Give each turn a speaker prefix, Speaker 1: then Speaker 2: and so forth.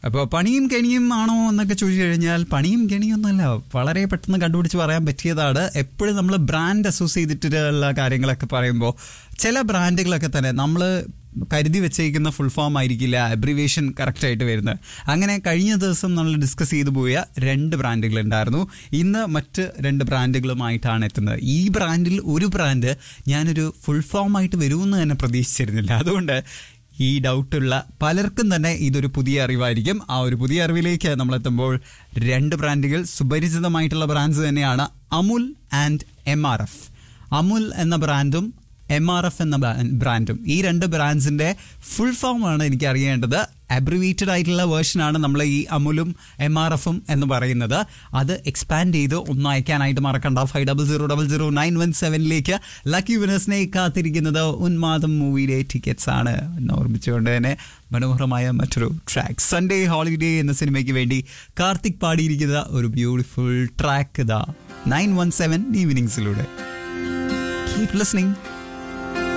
Speaker 1: അപ്പോൾ പണിയും കെണിയും ആണോ എന്നൊക്കെ ചോദിച്ചു കഴിഞ്ഞാൽ പണിയും കെണിയും ഒന്നല്ല വളരെ പെട്ടെന്ന് കണ്ടുപിടിച്ച് പറയാൻ പറ്റിയതാണ് എപ്പോഴും നമ്മൾ ബ്രാൻഡ് അസോസിയേറ്റ് ചെയ്തിട്ടുള്ള കാര്യങ്ങളൊക്കെ പറയുമ്പോൾ ചില ബ്രാൻഡുകളൊക്കെ തന്നെ നമ്മൾ കരുതി വെച്ചേക്കുന്ന ഫുൾ ഫോം ആയിരിക്കില്ല അബ്രിവേഷൻ കറക്റ്റ് ആയിട്ട് വരുന്നത് അങ്ങനെ കഴിഞ്ഞ ദിവസം നമ്മൾ ഡിസ്കസ് ചെയ്തു പോയ രണ്ട് ബ്രാൻഡുകൾ ഉണ്ടായിരുന്നു ഇന്ന് മറ്റ് രണ്ട് ബ്രാൻഡുകളുമായിട്ടാണ് എത്തുന്നത് ഈ ബ്രാൻഡിൽ ഒരു ബ്രാൻഡ് ഞാനൊരു ഫുൾ ഫോം ആയിട്ട് വരുമെന്ന് തന്നെ പ്രതീക്ഷിച്ചിരുന്നില്ല അതുകൊണ്ട് ഈ ഡൗട്ടുള്ള പലർക്കും തന്നെ ഇതൊരു പുതിയ അറിവായിരിക്കും ആ ഒരു പുതിയ അറിവിലേക്ക് നമ്മൾ എത്തുമ്പോൾ രണ്ട് ബ്രാൻഡുകൾ സുപരിചിതമായിട്ടുള്ള ബ്രാൻഡ്സ് തന്നെയാണ് Amul and M R F Amul എന്ന ബ്രാൻഡും എം ആർ എഫ് എന്ന ബ്രാൻഡും ഈ രണ്ട് ബ്രാൻഡ്സിന്റെ ഫുൾ ഫോം ആണ് എനിക്ക് അറിയേണ്ടത് അബ്രിവേറ്റഡ് ആയിട്ടുള്ള വേർഷനാണ് നമ്മൾ ഈ അമുലും എം ആർ എഫും എന്ന് പറയുന്നത് അത് എക്സ്പാൻഡ് ചെയ്ത് ഒന്ന് അയക്കാനായിട്ട് മറക്കണ്ട five double zero double zero nine one സെവനിലേക്ക് ലക്കി വിനേഴ്സിനെ കാത്തിരിക്കുന്നത് ഉന്മാദം മൂവിയിലെ ടിക്കറ്റ്സ് ആണ് എന്ന് ഓർമ്മിച്ചുകൊണ്ട് തന്നെ മനോഹരമായ മറ്റൊരു ട്രാക്ക് സൺഡേ ഹോളിഡേ എന്ന സിനിമയ്ക്ക് വേണ്ടി കാർത്തിക് പാടിയിരിക്കുന്ന ഒരു ബ്യൂട്ടിഫുൾ ട്രാക്ക് ഇതാ നയൻ വൺ സെവൻ ഈവനിങ്സിലൂടെ കീപ് ലിസ്ണിംഗ്